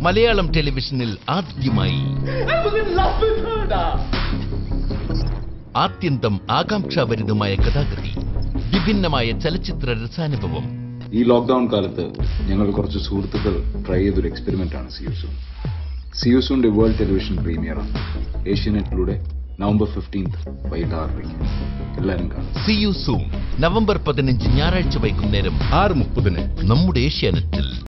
മലയാളം ടെലിവിഷനിൽ ആദ്യമായി ആത്യന്തം ആകാംക്ഷാഭരിതമായ കഥാഗതി വിഭിന്നമായ ചലച്ചിത്ര രസാനുഭവം ഈ ലോക്ക്ഡൌൺ കാലത്ത് ഞങ്ങൾ കുറച്ച് സുഹൃത്തുക്കൾ ട്രൈ ചെയ്തൊരു എക്സ്പെരിമെന്റ് ആണ് സിയുസൂൺ സിയുസൂണിന്റെ വേൾഡ് ടെലിവിഷൻ പ്രീമിയറാണ് ഏഷ്യാനെറ്റിലൂടെ നവംബർ ഫിഫ്റ്റീൻത്ത് വൈകിട്ട് ആറരയ്ക്ക് എല്ലാവരും കാണും സി യു സൂൺ നവംബർ പതിനഞ്ച് ഞായറാഴ്ച വൈകുന്നേരം ആറ് മുപ്പതിന് നമ്മുടെ ഏഷ്യാനെറ്റിൽ